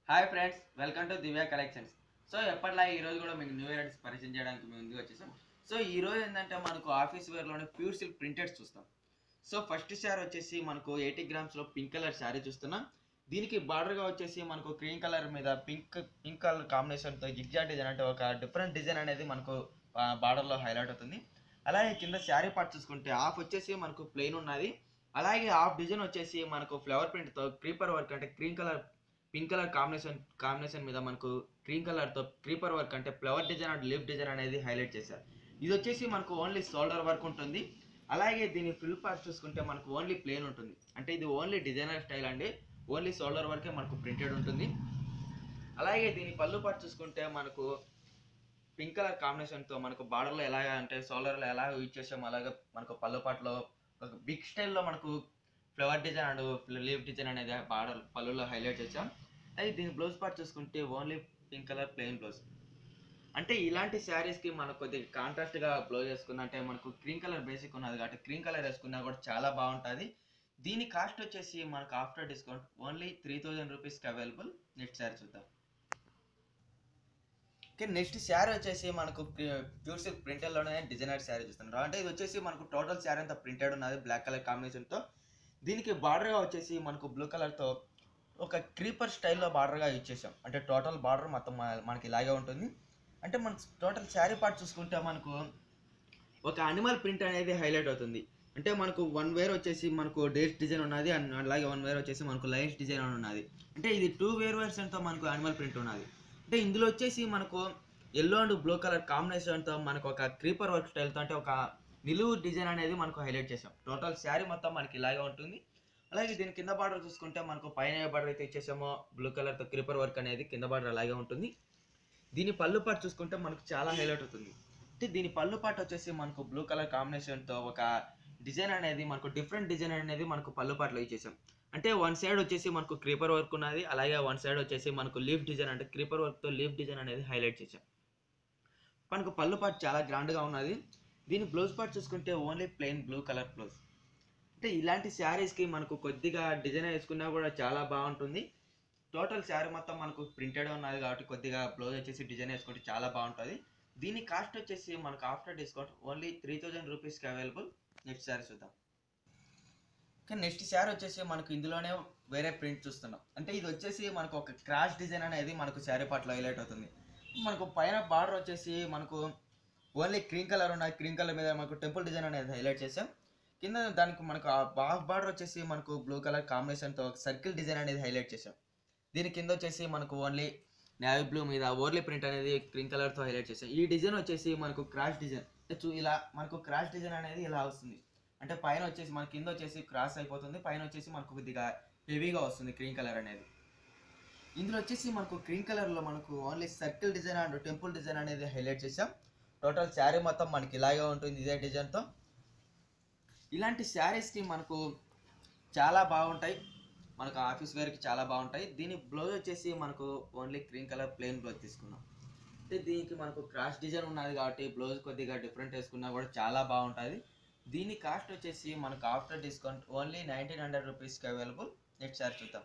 hi friends welcome to Divya collections so ఎప్పటిలా ఈ రోజు కూడా మీకు న్యూ ఇయర్ పరిచయం చేయడానికి మేము ముందుకు వచ్చేసాం సో ఈ రోజు ఏంటంటే మనకు ఆఫీస్ వేర్లోనే ప్యూర్ సిల్క్ ప్రింటెడ్స్ చూస్తాం సో ఫస్ట్ శారీ వచ్చేసి మనకు ఎయిటీ గ్రామ్స్లో పింక్ కలర్ శారీ చూస్తున్నాం దీనికి బార్డర్గా వచ్చేసి మనకు క్రీమ్ కలర్ మీద పింక్ పింక్ కలర్ కాంబినేషన్తో జిగ్జా డిజైన్ అంటే ఒక డిఫరెంట్ డిజైన్ అనేది మనకు బార్డర్లో హైలైట్ అవుతుంది అలాగే కింద శారీ పార్ట్ చూసుకుంటే హాఫ్ వచ్చేసి మనకు ప్లెయిన్ ఉన్నది అలాగే హాఫ్ డిజైన్ వచ్చేసి మనకు ఫ్లవర్ ప్రింట్తో క్రీపర్ వర్క్ అంటే cream colour pink colour combination combination మీద మనకు క్రీమ్ కలర్తో క్రీపర్ వర్క్ అంటే flower design and leaf design అనేది హైలైట్ చేశారు ఇది వచ్చేసి మనకు ఓన్లీ షోల్డర్ వర్క్ ఉంటుంది అలాగే దీని ఫిల్ పార్ట్ చూసుకుంటే మనకు ఓన్లీ ప్లేన్ ఉంటుంది అంటే ఇది ఓన్లీ డిజైనర్ స్టైల్ అండి ఓన్లీ షోల్డర్ వరకే మనకు ప్రింటెడ్ ఉంటుంది అలాగే దీని పళ్ళు పార్ట్ చూసుకుంటే మనకు పింక్ కలర్ కాంబినేషన్తో మనకు బార్డర్లో ఎలాగ అంటే షోల్డర్లో ఎలా యూజ్ చేసాము అలాగే మనకు పళ్ళు పాటలో ఒక బిగ్ స్టైల్లో మనకు flower design and leaf design అనేది బార్డర్ పళ్ళులో హైలైట్ చేసాం అయితే దీని బ్లౌజ్ పార్ట్ చూసుకుంటే only pink colour plain blouse అంటే ఇలాంటి శారీస్కి మనకు కొద్దిగా కాంట్రాస్ట్గా బ్లౌజ్ వేసుకున్న అంటే మనకు క్రీమ్ కలర్ బేసిక్ ఉన్నది కాబట్టి క్రీమ్ కలర్ వేసుకున్నా కూడా చాలా బాగుంటుంది దీని కాస్ట్ వచ్చేసి మనకు after discount only three thousand రూపీస్కి అవైలబుల్ నెక్స్ట్ శారీ చూద్దాం ఓకే నెక్స్ట్ శారీ వచ్చేసి మనకు ప్యూర్ సిల్క్ ప్రింటెడ్లోనే డిజైనర్ శారీ చూస్తున్నారు అంటే ఇది వచ్చేసి మనకు టోటల్ శారీ అంతా ప్రింటెడ్ ఉన్నది బ్లాక్ కలర్ కాంబినేషన్తో దీనికి బార్డర్గా వచ్చేసి మనకు బ్లూ కలర్తో ఒక క్రీపర్ స్టైల్లో బార్డర్గా యూజ్ చేసాం అంటే టోటల్ బార్డర్ మొత్తం మన- మనకి ఇలాగే ఉంటుంది అంటే మన టోటల్ శారీ పార్ట్ చూసుకుంటే మనకు ఒక అనిమల్ ప్రింట్ అనేది హైలైట్ అవుతుంది అంటే మనకు వన్ వేర్ వచ్చేసి మనకు డేట్స్ డిజైన్ ఉన్నది అండ్ అలాగే వన్ వేర్ వచ్చేసి మనకు లైన్స్ డిజైన్ అని ఉన్నది అంటే ఇది టూ వేర్ వెర్షన్తో మనకు అనిమల్ ప్రింట్ ఉన్నది అంటే ఇందులో వచ్చేసి మనకు ఎల్లో అండ్ బ్లూ కలర్ కాంబినేషన్తో మనకు ఒక క్రీపర్ వర్క్ స్టైల్తో అంటే ఒక నిలువు డిజైన్ అనేది మనకు హైలైట్ చేసాం టోటల్ శారీ మొత్తం మనకి ఇలాగే ఉంటుంది అలాగే దీని కింద బార్డర్ చూసుకుంటే మనకు పైన బార్డర్ అయితే ఇచ్చేసామో బ్లూ కలర్తో క్రీపర్ వర్క్ అనేది కింద బార్డర్ అలాగే ఉంటుంది దీని పళ్ళు పాటు చూసుకుంటే మనకు చాలా హైలైట్ అవుతుంది అంటే దీని పళ్ళు పాటు వచ్చేసి మనకు బ్లూ కలర్ కాంబినేషన్తో ఒక డిజైన్ అనేది మనకు డిఫరెంట్ డిజైన్ అనేది మనకు పళ్ళు పాటలో ఇచ్చేసాం అంటే వన్ సైడ్ వచ్చేసి మనకు క్రీపర్ వర్క్ ఉన్నది అలాగే వన్ సైడ్ వచ్చేసి మనకు లీఫ్ డిజైన్ అంటే క్రీపర్ వర్క్తో లీఫ్ డిజైన్ అనేది హైలైట్ చేసాం మనకు పళ్ళు పాటు చాలా గ్రాండ్గా ఉన్నది దీని బ్లౌజ్ పార్ట్ చూసుకుంటే only plain blue colour blouse అంటే ఇలాంటి శారీస్కి మనకు కొద్దిగా డిజైన్ వేసుకున్నా కూడా చాలా బాగుంటుంది టోటల్ శారీ మొత్తం మనకు ప్రింటెడ్ ఉన్నది కాబట్టి కొద్దిగా బ్లౌజ్ వచ్చేసి డిజైన్ వేసుకుంటే చాలా బాగుంటుంది దీని కాస్ట్ వచ్చేసి మనకు after discount only three thousand రూపీస్కి అవైలబుల్ నెక్స్ట్ శారీ చూద్దాం కానీ నెక్స్ట్ శారీ వచ్చేసి మనకు ఇందులోనే వేరే ప్రింట్ చూస్తున్నాం అంటే ఇది వచ్చేసి మనకు ఒక క్రాష్ డిజైన్ అనేది మనకు శారీ పాటలో హైలైట్ అవుతుంది మనకు పైన బార్డర్ వచ్చేసి మనకు ఓన్లీ క్రీమ్ కలర్ ఉన్న క్రీమ్ కలర్ మీద మనకు టెంపుల్ డిజైన్ అనేది హైలైట్ చేసాం కింద దానికి మనకు ఆ బాఫ్ బార్డర్ వచ్చేసి మనకు బ్లూ కలర్ కాంబినేషన్తో ఒక సర్కిల్ డిజైన్ అనేది హైలైట్ చేసాం దీని కింద వచ్చేసి మనకు ఓన్లీ నేవీ బ్లూ మీద ఓర్లీ ప్రింట్ అనేది క్రీమ్ కలర్తో హైలైట్ చేసాం ఈ డిజైన్ వచ్చేసి మనకు క్రాష్ డిజైన్ చూ ఇలా మనకు క్రాష్ డిజైన్ అనేది ఇలా వస్తుంది అంటే పైన వచ్చేసి మన కింద వచ్చేసి క్రాస్ అయిపోతుంది పైన వచ్చేసి మనకు కొద్దిగా హెవీగా వస్తుంది క్రీమ్ కలర్ అనేది ఇందులో వచ్చేసి మనకు క్రీమ్ కలర్లో మనకు only circle design and temple design అనేది హైలైట్ చేసాం టోటల్ శారీ మొత్తం మనకి ఇలాగే ఉంటుంది ఇదే డిజైన్తో ఇలాంటి శారీస్కి మనకు చాలా బాగుంటాయి మనకు ఆఫీస్ వేర్కి చాలా బాగుంటాయి దీని బ్లౌజ్ వచ్చేసి మనకు only cream colour plain blouse తీసుకున్నాం అంటే దీనికి మనకు క్రాష్ డిజైన్ ఉన్నది కాబట్టి బ్లౌజ్ కొద్దిగా డిఫరెంట్ వేసుకున్నా కూడా చాలా బాగుంటుంది దీని కాస్ట్ వచ్చేసి మనకు after discount only nineteen hundred రూపీస్కి అవైలబుల్ నెక్స్ట్ సారీ చూద్దాం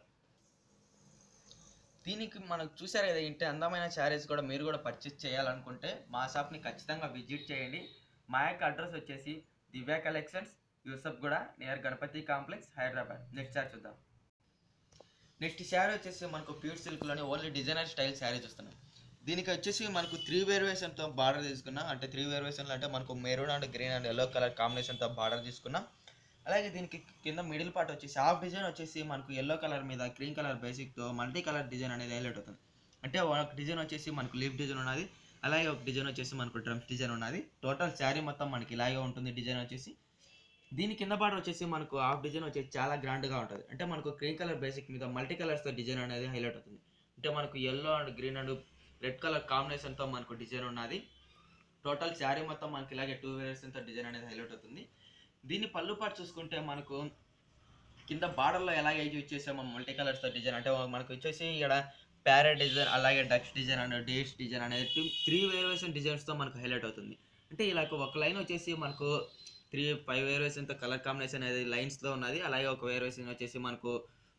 దీనికి మనకు చూసారు కదా ఇంటి అందమైన శారీస్ కూడా మీరు కూడా పర్చేస్ చేయాలనుకుంటే మా షాప్ని ఖచ్చితంగా విజిట్ చేయండి మా యొక్క అడ్రస్ వచ్చేసి దివ్య కలెక్షన్స్ యూసఫ్ కూడా near Ganapati complex Hyderabad next sari చూద్దాం నెక్స్ట్ శారీ వచ్చేసి మనకు ప్యూర్ సిల్క్లోనే ఓన్లీ డిజైనర్ స్టైల్ శారీ చూస్తున్నాం దీనికి వచ్చేసి మనకు త్రీ వేరియేషన్తో బార్డర్ తీసుకున్నాం అంటే త్రీ వేరియేషన్లు అంటే మనకు maroon and green and yellow colour కాంబినేషన్తో బార్డర్ తీసుకున్నాం అలాగే దీనికి కింద మిడిల్ పార్ట్ వచ్చేసి హాఫ్ డిజైన్ వచ్చేసి మనకు ఎల్లో కలర్ మీద గ్రీన్ కలర్ బేసిక్తో మల్టీ కలర్ డిజైన్ అనేది హైలైట్ అవుతుంది అంటే ఒక డిజైన్ వచ్చేసి మనకు లీఫ్ డిజైన్ ఉన్నది అలాగే ఒక డిజైన్ వచ్చేసి మనకు డ్రమ్స్ డిజైన్ ఉన్నది టోటల్ శారీ మొత్తం మనకి ఇలాగే ఉంటుంది డిజైన్ వచ్చేసి దీని కింద బార్డర్ వచ్చేసి మనకు హాఫ్ డిజైన్ వచ్చేసి చాలా గ్రాండ్గా ఉంటుంది అంటే మనకు క్రీమ్ కలర్ బేసిక్ మీద మల్టీ కలర్స్తో డిజైన్ అనేది హైలైట్ అవుతుంది అంటే మనకు yellow and green and red colour కాంబినేషన్తో మనకు డిజైన్ ఉన్నది టోటల్ శారీ మొత్తం మనకి ఇలాగే టూ వేరియేషన్తో డిజైన్ అనేది హైలైట్ అవుతుంది దీని పళ్ళు పాటు చూసుకుంటే మనకు కింద బార్డర్లో ఎలాగ యూజ్ చేసామో మల్టీ కలర్స్తో డిజైన్ అంటే మనకు వచ్చేసి ఇక్కడ ప్యారెట్ డిజైన్ అలాగే ducks design and dates design అనేది టూ త్రీ వేరియేషన్ డిజైన్స్తో మనకు హైలైట్ అవుతుంది అంటే ఇలా ఒక లైన్ వచ్చేసి మనకు త్రీ ఫైవ్ వేరియేషన్తో కలర్ కాంబినేషన్ అనేది లైన్స్లో ఉన్నది అలాగే ఒక వేరియేషన్ వచ్చేసి మనకు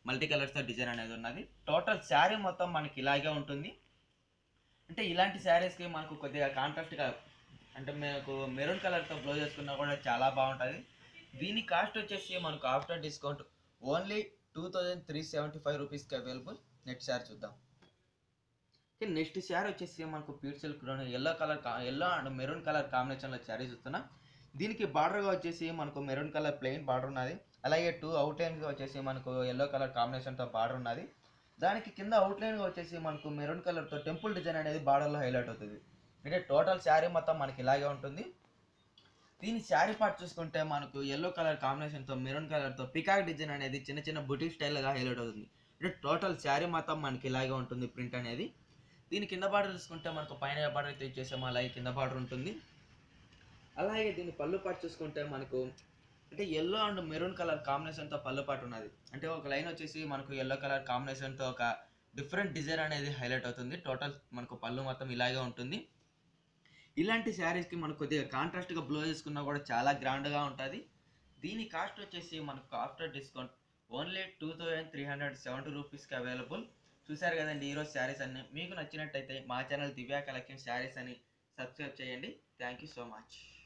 మల్టీ కలర్స్తో డిజైన్ అనేది ఉన్నది టోటల్ శారీ మొత్తం మనకి ఇలాగే ఉంటుంది అంటే ఇలాంటి శారీస్కి మనకు కొద్దిగా కాంట్రాస్ట్గా అంటే మనకు మెరూన్ కలర్తో బ్లౌజ్ వేసుకున్నా కూడా చాలా బాగుంటుంది దీని కాస్ట్ వచ్చేసి మనకు after discount only two thousand three seventy five రూపీస్కి అవైలబుల్ నెక్స్ట్ శారీ చూద్దాం నెక్స్ట్ శారీ వచ్చేసి మనకు pure silk yellow colour yellow and maroon colour కాంబినేషన్లో శారీ చూస్తున్నాం దీనికి బార్డర్గా వచ్చేసి మనకు మెరూన్ కలర్ ప్లెయిన్ బార్డర్ ఉన్నది అలాగే టూ అవుట్ లైన్గా వచ్చేసి మనకు ఎల్లో కలర్ కాంబినేషన్తో బార్డర్ ఉన్నది దానికి కింద అవుట్ లైన్గా వచ్చేసి మనకు మెరూన్ కలర్తో టెంపుల్ డిజైన్ అనేది బార్డర్లో హైలైట్ అవుతుంది అంటే టోటల్ శారీ మొత్తం మనకి ఇలాగే ఉంటుంది దీని శారీ పార్ట్ చూసుకుంటే మనకు ఎల్లో కలర్ కాంబినేషన్తో మెరూన్ కలర్తో పికాక్ డిజైన్ అనేది చిన్న చిన్న బుటిక్ స్టైల్గా హైలైట్ అవుతుంది అంటే టోటల్ శారీ మొత్తం మనకి ఇలాగే ఉంటుంది ప్రింట్ అనేది దీని కింద బార్డర్ చూసుకుంటే మనకు పైన బార్డర్ అయితే ఇచ్చేసాము అలాగే కింద బార్డర్ ఉంటుంది అలాగే దీని పళ్ళు పాటు చూసుకుంటే మనకు అంటే ఎల్లో అండ్ మెరూన్ కలర్ కాంబినేషన్తో పళ్ళు పాటు ఉన్నది అంటే ఒక లైన్ వచ్చేసి మనకు ఎల్లో కలర్ కాంబినేషన్తో ఒక డిఫరెంట్ డిజైన్ అనేది హైలైట్ అవుతుంది టోటల్ మనకు పళ్ళు మొత్తం ఇలాగే ఉంటుంది ఇలాంటి శారీస్కి మనకు కొద్దిగా కాంట్రాస్ట్గా బ్లో చేసుకున్నా కూడా చాలా గ్రాండ్గా ఉంటుంది దీని కాస్ట్ వచ్చేసి మనకు after discount only two thousand three hundred seventy రూపీస్కి అవైలబుల్ చూసారు కదండి ఈరోజు శారీస్ అన్ని మీకు నచ్చినట్టయితే మా ఛానల్ దివ్యా కలెక్షన్ శారీస్ అని సబ్స్క్రైబ్ చేయండి థ్యాంక్ యూ సో మచ్